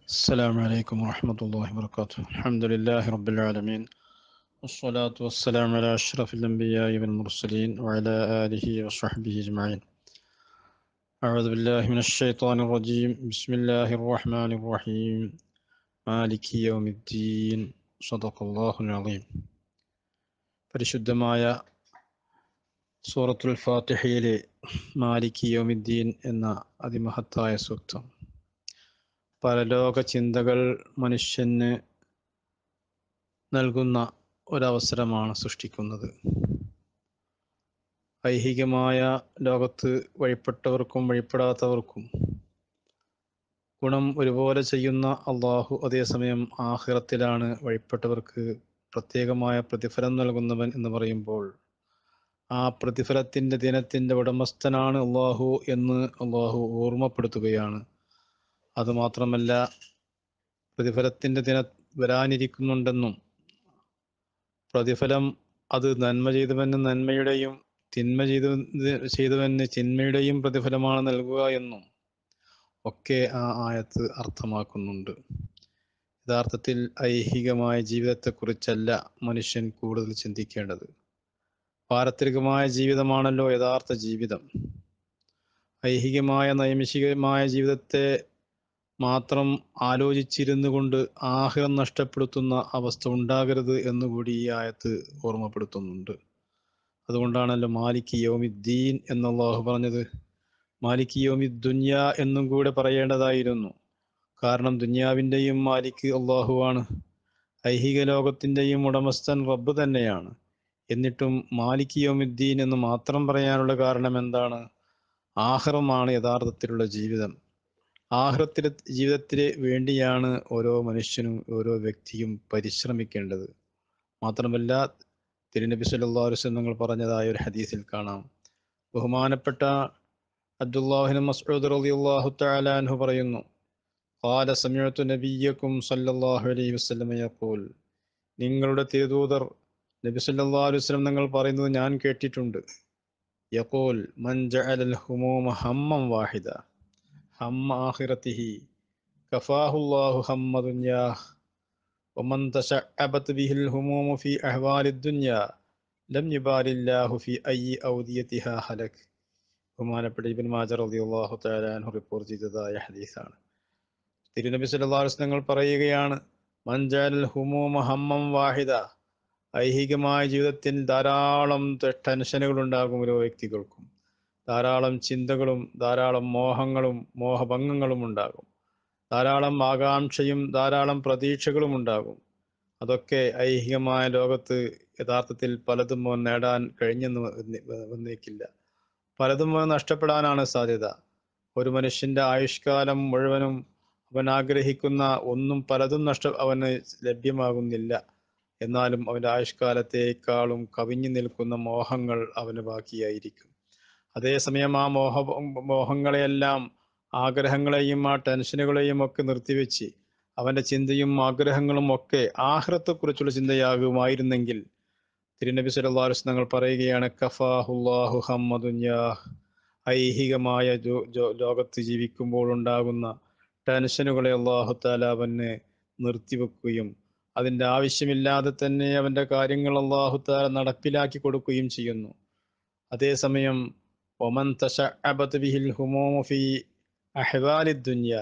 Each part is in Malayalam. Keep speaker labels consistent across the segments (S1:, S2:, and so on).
S1: السلام عليكم ورحمة الله وبركاته الحمد لله رب العالمين والصلاة والسلام على أشرف الأنبياء والمرسلين وعلى آله وصحبه أجمعين أعوذ بالله من الشيطان الرجيم بسم الله الرحمن الرحيم مالك يوم الدين صدق الله العظيم പരിശുദ്ധമായ സൂറത്തുൽ ഫാത്തിഹയിലെ മാലിക് യോമിദ്ദീൻ എന്ന അതിമഹത്തായ സൂക്തം പരലോക ചിന്തകൾ മനുഷ്യന് നൽകുന്ന ഒരവസരമാണ് സൃഷ്ടിക്കുന്നത് ഐഹികമായ ലോകത്ത് വഴിപ്പെട്ടവർക്കും വഴിപ്പെടാത്തവർക്കും ഗുണം ഒരുപോലെ ചെയ്യുന്ന അള്ളാഹു അതേസമയം ആഹിറത്തിലാണ് വഴിപ്പെട്ടവർക്ക് പ്രത്യേകമായ പ്രതിഫലം നൽകുന്നവൻ എന്ന് പറയുമ്പോൾ ആ പ്രതിഫലത്തിൻ്റെ ദിനത്തിൻ്റെ ഉടമസ്ഥനാണ് അള്ളാഹു എന്ന് അള്ളാഹു ഓർമ്മപ്പെടുത്തുകയാണ് അതുമാത്രമല്ല പ്രതിഫലത്തിൻ്റെ ദിന വരാനിരിക്കുന്നുണ്ടെന്നും പ്രതിഫലം അത് നന്മ ചെയ്തവന് നന്മയുടെയും തിന്മ ചെയ്ത ചെയ്തവന് തിന്മയുടെയും പ്രതിഫലമാണ് നൽകുക എന്നും ഒക്കെ ആ ആയത്ത് അർത്ഥമാക്കുന്നുണ്ട് യഥാർത്ഥത്തിൽ ഐഹികമായ ജീവിതത്തെക്കുറിച്ചല്ല മനുഷ്യൻ കൂടുതൽ ചിന്തിക്കേണ്ടത് പാരത്രികമായ ജീവിതമാണല്ലോ യഥാർത്ഥ ജീവിതം ഐഹികമായ നൈമിഷികമായ ജീവിതത്തെ മാത്രം ആലോചിച്ചിരുന്നു കൊണ്ട് ആഹിരം നഷ്ടപ്പെടുത്തുന്ന അവസ്ഥ ഉണ്ടാകരുത് എന്നുകൂടി ഈ ആയത്ത് ഓർമ്മപ്പെടുത്തുന്നുണ്ട് അതുകൊണ്ടാണല്ലോ മാലിക് യോമിദ്ദീൻ എന്നല്ലാഹു പറഞ്ഞത് മാലിക് യോമി ദുന്യ എന്നും കൂടെ പറയേണ്ടതായിരുന്നു കാരണം ദുന്യാവിൻ്റെയും മാലിക് അള്ളാഹുവാണ് ഐഹിക ലോകത്തിൻ്റെയും ഉടമസ്ഥൻ റബ്ബ് തന്നെയാണ് എന്നിട്ടും മാലിക് യോമിദ്ദീൻ എന്ന് മാത്രം പറയാനുള്ള കാരണം എന്താണ് ആഹ്റമാണ് യഥാർത്ഥത്തിലുള്ള ജീവിതം ആഹ്റത്തിലെ ജീവിതത്തിന് വേണ്ടിയാണ് ഓരോ മനുഷ്യനും ഓരോ വ്യക്തിയും പരിശ്രമിക്കേണ്ടത് മാത്രമല്ല തിരുനബി സല്ലല്ലാഹു അലൈഹി വസല്ലം നിങ്ങൾ പറഞ്ഞതായ ഒരു ഹദീസിൽ കാണാം ബഹുമാനപ്പെട്ട അബ്ദുല്ലാഹിന് മസ്ഊദ് റളിയല്ലാഹു തആല അൻഹു പറയുന്നു قال سمعت نبيكم صلى الله عليه وسلم يقول നിങ്ങളുടെ തിരുദൂതർ നബി സല്ലല്ലാഹു അലൈഹി വസല്ലം നിങ്ങൾ പറയുന്നത് ഞാൻ കേട്ടിട്ടുണ്ട് യഖൂൽ മൻ ജഅലൽ ഹുമൂമ ഹമ്മൻ വാഹിദ ഹമ്മ ആഖിറതിഹി കഫാഹുല്ലാഹു ഹമ്മ ദുനിയാഹ് ومن تشعبت به الهموم في أحوال الدنيا لم يبال الله في أي أوديتها هلك ബഹുമാനപ്പെട്ട ഇബിൻ മാജർ റളിയല്ലാഹു തആല അൻഹു റിപ്പോർട്ട് ചെയ്തതായ ഹദീസാണ് തിരുനബി സല്ലല്ലാഹു അലൈഹി വസല്ലം പറയുകയാണ് മൻജാൽ ഹുമൂമ ഹമ്മം വാഹിദ ഐഹികമായ ജീവിതത്തിൽ ധാരാളം ടെൻഷനുകൾ ഉണ്ടാകും ഓരോ വ്യക്തികൾക്കും ധാരാളം ചിന്തകളും ധാരാളം മോഹങ്ങളും മോഹഭംഗങ്ങളും ഉണ്ടാകും ധാരാളം ആകാംക്ഷയും ധാരാളം പ്രതീക്ഷകളും ഉണ്ടാകും അതൊക്കെ ഐഹികമായ ലോകത്ത് യഥാർത്ഥത്തിൽ പലതും അവൻ നേടാൻ കഴിഞ്ഞെന്ന് വന്നേക്കില്ല പലതും അവൻ നഷ്ടപ്പെടാനാണ് സാധ്യത ഒരു മനുഷ്യന്റെ ആയുഷ്കാലം മുഴുവനും അവൻ ആഗ്രഹിക്കുന്ന ഒന്നും പലതും നഷ്ട അവന് ലഭ്യമാകുന്നില്ല എന്നാലും അവൻ്റെ ആയുഷ്കാലത്തേക്കാളും കവിഞ്ഞു നിൽക്കുന്ന മോഹങ്ങൾ അവന് ബാക്കിയായിരിക്കും അതേസമയം ആ മോഹ മോഹങ്ങളെയെല്ലാം ആഗ്രഹങ്ങളെയും ആ ടെൻഷനുകളെയും ഒക്കെ നിർത്തിവെച്ച് അവൻ്റെ ചിന്തയും ആഗ്രഹങ്ങളും ഒക്കെ ആഹ്റത്തെക്കുറിച്ചുള്ള ചിന്തയാകുമായിരുന്നെങ്കിൽ തിരുനബി സല്ലല്ലാഹു അലൈഹി വസല്ലം പറയുകയാണ് കഫാഹുല്ലാഹു ഹമ്മദുന്യാഹ് ഐഹികമായ ലോകത്ത് ജീവിക്കുമ്പോൾ ഉണ്ടാകുന്ന ടെൻഷനുകളെ അള്ളാഹു താല അവന് നിർത്തിവെക്കുകയും അതിൻ്റെ ആവശ്യമില്ലാതെ തന്നെ അവൻ്റെ കാര്യങ്ങൾ അള്ളാഹു താല നടപ്പിലാക്കി കൊടുക്കുകയും ചെയ്യുന്നു അതേസമയം ഒമൻ തശഅബത് ബിഹിൽ ഹുമൂമു ഫി അഹ്വാലി ദുനിയ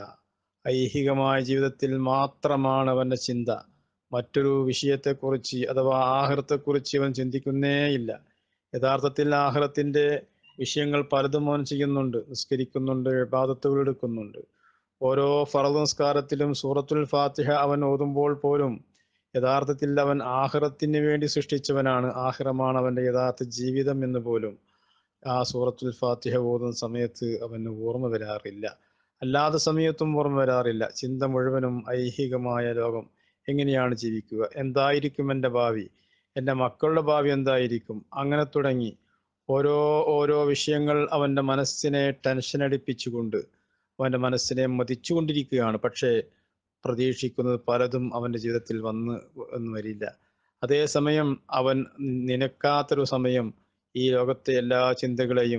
S1: ഐഹികമായ ജീവിതത്തിൽ മാത്രമാണ് അവൻ്റെ ചിന്ത മറ്റൊരു വിഷയത്തെക്കുറിച്ച് അഥവാ ആഹ്റത്തെക്കുറിച്ച് അവൻ ചിന്തിക്കുന്നേയില്ല യഥാർത്ഥത്തിൽ ആഹ്റത്തിൻ്റെ വിഷയങ്ങൾ പലതും അവൻ ചെയ്യുന്നുണ്ട് നിസ്കരിക്കുന്നുണ്ട് ഇബാദത്തുകൾ എടുക്കുന്നുണ്ട് ഓരോ ഫറദ് നിസ്കാരത്തിലും സൂറത്തുൽ ഫാത്തിഹ അവൻ ഓതുമ്പോൾ പോലും യഥാർത്ഥത്തിൽ അവൻ ആഹ്റത്തിന് വേണ്ടി സൃഷ്ടിച്ചവനാണ് ആഹ്റമാണ് അവൻ്റെ യഥാർത്ഥ ജീവിതം എന്ന് പോലും ആ സൂറത്തുൽ ഫാത്തിഹ ഓതുന്ന സമയത്ത് അവന് ഓർമ്മ വരാറില്ല അല്ലാത്ത സമയത്തും ഓർമ്മ വരാറില്ല ചിന്ത മുഴുവനും ഐഹികമായ ലോകം എങ്ങനെയാണ് ജീവിക്കുക എന്തായിരിക്കും എൻ്റെ ഭാവി എൻ്റെ മക്കളുടെ ഭാവി എന്തായിരിക്കും അങ്ങനെ തുടങ്ങി ഓരോ ഓരോ വിഷയങ്ങൾ അവൻ്റെ മനസ്സിനെ ടെൻഷൻ അടിപ്പിച്ചുകൊണ്ട് അവൻ്റെ മനസ്സിനെ മതിച്ചുകൊണ്ടിരിക്കുകയാണ് പക്ഷേ പ്രതീക്ഷിക്കുന്നത് പലതും അവൻ്റെ ജീവിതത്തിൽ വന്ന് എന്ന് വരില്ല അതേസമയം അവൻ നിനക്കാത്തൊരു സമയം ഈ ലോകത്തെ എല്ലാ ചിന്തകളെയും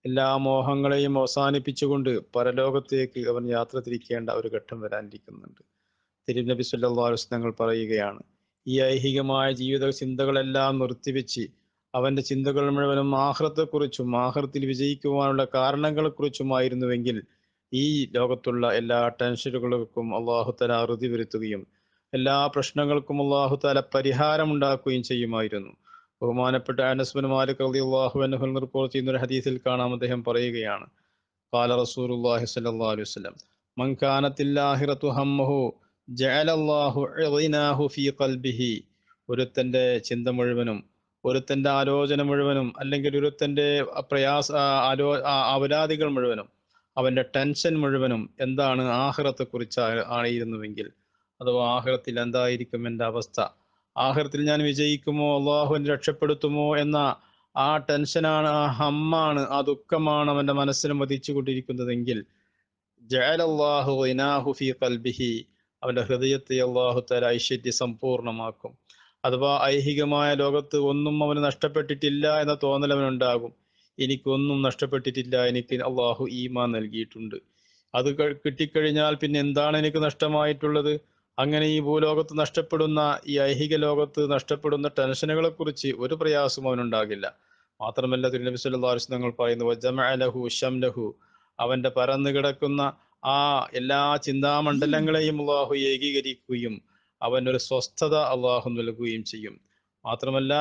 S1: എല്ലാ മോഹങ്ങളെയും അവസാനിപ്പിച്ചുകൊണ്ട് പരലോകത്തേക്ക് അവൻ യാത്ര തിരിക്കേണ്ട ഒരു ഘട്ടം വരാനിരിക്കുന്നുണ്ട് തിരുനബി സല്ലാസ് തങ്ങൾ പറയുകയാണ് ഈ ഐഹികമായ ജീവിത ചിന്തകളെല്ലാം നിർത്തിവെച്ച് അവന്റെ ചിന്തകൾ മുഴുവനും ആഹ്റത്തെക്കുറിച്ചും ആഹ്റത്തിൽ വിജയിക്കുവാനുള്ള കാരണങ്ങളെക്കുറിച്ചുമായിരുന്നുവെങ്കിൽ ഈ ലോകത്തുള്ള എല്ലാ ടെൻഷനുകൾക്കും അള്ളാഹുത്തല അറുതി വരുത്തുകയും എല്ലാ പ്രശ്നങ്ങൾക്കും അള്ളാഹുത്താല പരിഹാരം ഉണ്ടാക്കുകയും ചെയ്യുമായിരുന്നു ബഹുമാനപ്പെട്ട അനസ്ബൻ മാലിക് അലി അള്ളാഹു അനഹുൽ റിപ്പോർട്ട് ചെയ്യുന്ന ഒരു ഹദീസിൽ കാണാം അദ്ദേഹം പറയുകയാണ് കാല റസൂലുള്ളാഹി സ്വല്ലല്ലാഹു അലൈഹി വസല്ലം മൻ കാനത്തിൽ ആഖിറതു ഹമ്മഹു ജഅലല്ലാഹു ഇഗ്നാഹു ഫീ ഖൽബിഹി ഒരുത്തന്റെ ചിന്ത മുഴുവനും ഒരുത്തന്റെ ആലോചന മുഴുവനും അല്ലെങ്കിൽ ഒരുത്തന്റെ പ്രയാസ ആലോ അപരാധികൾ മുഴുവനും അവന്റെ ടെൻഷൻ മുഴുവനും എന്താണ് ആഹ്റത്തെ കുറിച്ച് ആയിരുന്നുവെങ്കിൽ അഥവാ ആഹ്റത്തിൽ എന്തായിരിക്കും എൻ്റെ അവസ്ഥ ആഹ്റത്തിൽ ഞാൻ വിജയിക്കുമോ അള്ളാഹു എന്നെ രക്ഷപ്പെടുത്തുമോ എന്ന ആ ടെൻഷനാണ് ആ ഹമ്മാണ് ആ ദുഃഖമാണ് അവന്റെ മനസ്സിൽ മതിച്ചു കൊണ്ടിരിക്കുന്നതെങ്കിൽ ജഅലല്ലാഹു ഗിനാഹു ഫീ ഖൽബിഹി അവന്റെ ഹൃദയത്തെ അള്ളാഹു തല ഐശ്വര്യ സമ്പൂർണമാക്കും അഥവാ ഐഹികമായ ലോകത്ത് ഒന്നും അവന് നഷ്ടപ്പെട്ടിട്ടില്ല എന്ന തോന്നൽ അവനുണ്ടാകും എനിക്കൊന്നും നഷ്ടപ്പെട്ടിട്ടില്ല എനിക്ക് അള്ളാഹു ഈമാൻ നൽകിയിട്ടുണ്ട് അത് കിട്ടിക്കഴിഞ്ഞാൽ പിന്നെ എന്താണ് എനിക്ക് നഷ്ടമായിട്ടുള്ളത് അങ്ങനെ ഈ ഭൂലോകത്ത് നഷ്ടപ്പെടുന്ന ഈ ഐഹിക ലോകത്ത് നഷ്ടപ്പെടുന്ന ടെൻഷനുകളെ കുറിച്ച് ഒരു പ്രയാസവും അവനുണ്ടാകില്ല മാത്രമല്ല തിരുനബി സല്ലാസ് തങ്ങൾ പറയുന്നു ജമഅലഹു ഷംലഹു അവന്റെ പരന്നു കിടക്കുന്ന ആ എല്ലാ ചിന്താമണ്ഡലങ്ങളെയും അള്ളാഹു ഏകീകരിക്കുകയും അവനൊരു സ്വസ്ഥത അള്ളാഹു നൽകുകയും ചെയ്യും മാത്രമല്ല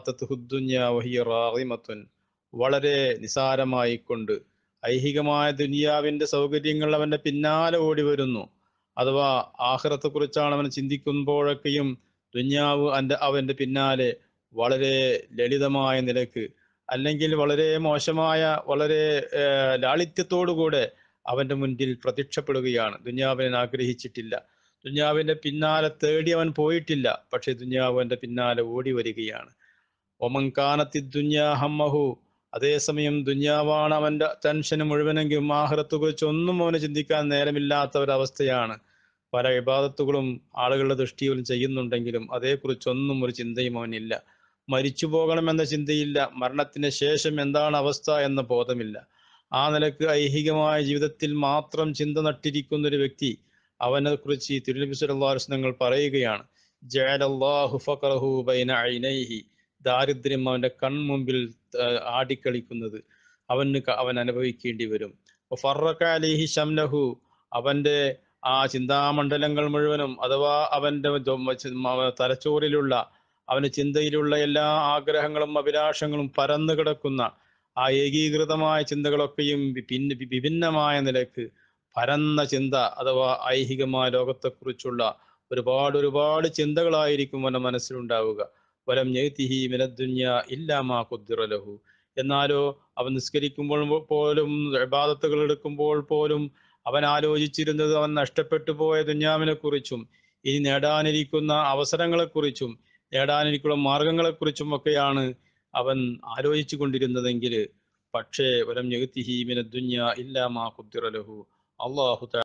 S1: റാഹിമത്തുൻ വളരെ നിസാരമായി കൊണ്ട് ഐഹികമായ ദുനിയാവിന്റെ സൗകര്യങ്ങൾ അവന്റെ പിന്നാലെ ഓടി വരുന്നു അഥവാ ആഹ്റത്തെ കുറിച്ചാണ് അവൻ ചിന്തിക്കുമ്പോഴൊക്കെയും ദുന്യാവ് അന്റെ അവന്റെ പിന്നാലെ വളരെ ലളിതമായ നിലക്ക് അല്ലെങ്കിൽ വളരെ മോശമായ വളരെ ലാളിത്യത്തോടുകൂടെ അവന്റെ മുൻപിൽ പ്രത്യക്ഷപ്പെടുകയാണ് ദുന്യാവിനെ ആഗ്രഹിച്ചിട്ടില്ല ദുന്യാവിന്റെ പിന്നാലെ തേടി അവൻ പോയിട്ടില്ല പക്ഷെ ദുന്യാവ് അവന്റെ പിന്നാലെ ഓടി വരികയാണ് ഒമങ്കാനത്തി ദുന്യാ ഹമ്മഹു അതേസമയം ദുന്യാവാണ് അവന്റെ ടെൻഷന് മുഴുവനെങ്കിലും ആഹ്റത്തെ കുറിച്ച് ഒന്നും അവന് ചിന്തിക്കാൻ നേരമില്ലാത്ത ഒരവസ്ഥയാണ് പല വിവാദത്തുകളും ആളുകളുടെ ദൃഷ്ടിയിലും ചെയ്യുന്നുണ്ടെങ്കിലും അതേക്കുറിച്ചൊന്നും ഒരു ചിന്തയും അവനില്ല മരിച്ചു പോകണമെന്ന ചിന്തയില്ല മരണത്തിന് ശേഷം എന്താണ് അവസ്ഥ എന്ന ബോധമില്ല ആ നിലക്ക് ഐഹികമായ ജീവിതത്തിൽ മാത്രം ചിന്ത നട്ടിരിക്കുന്ന ഒരു വ്യക്തി അവനെ കുറിച്ച് തിരുനബി സല്ലല്ലാഹു ഞങ്ങൾ പറയുകയാണ് ജഅലല്ലാഹു ഫഖറഹു ബൈന ഐനൈഹി ദാരിദ്ര്യം അവന്റെ കൺമുമ്പിൽ ആടിക്കളിക്കുന്നത് അവന് അവൻ അനുഭവിക്കേണ്ടി വരും ഫറക്ക അലിഹി ഷംലഹു അവന്റെ ആ ചിന്താമണ്ഡലങ്ങൾ മുഴുവനും അഥവാ അവന്റെ തലച്ചോറിലുള്ള അവന് ചിന്തയിലുള്ള എല്ലാ ആഗ്രഹങ്ങളും അഭിലാഷങ്ങളും പരന്നു കിടക്കുന്ന ആ ഏകീകൃതമായ ചിന്തകളൊക്കെയും പിന്നെ വിഭിന്നമായ നിലക്ക് പരന്ന ചിന്ത അഥവാ ഐഹികമായ ലോകത്തെക്കുറിച്ചുള്ള ഒരുപാട് ഒരുപാട് ചിന്തകളായിരിക്കും അവന്റെ മനസ്സിലുണ്ടാവുക വലം ഞെയ്ത്തിഹി മിനദ്ദുന്യ ഇല്ലാമാ കുദ്ദിറലഹു എന്നാലോ അവൻ നിസ്കരിക്കുമ്പോൾ പോലും ഇബാദത്തുകൾ എടുക്കുമ്പോൾ പോലും അവൻ ആലോചിച്ചിരുന്നത് അവൻ നഷ്ടപ്പെട്ടു പോയ ദുന്യാവിനെ കുറിച്ചും ഇനി നേടാനിരിക്കുന്ന അവസരങ്ങളെക്കുറിച്ചും നേടാനിരിക്കുന്ന മാർഗങ്ങളെക്കുറിച്ചും ഒക്കെയാണ് അവൻ ആലോചിച്ചു കൊണ്ടിരുന്നതെങ്കിൽ പക്ഷേ വലം ഞെയ്ത്തിഹി മിനദ്ദുന്യ ഇല്ലാമാ കുദ്ദിറലഹു അള്ളാഹു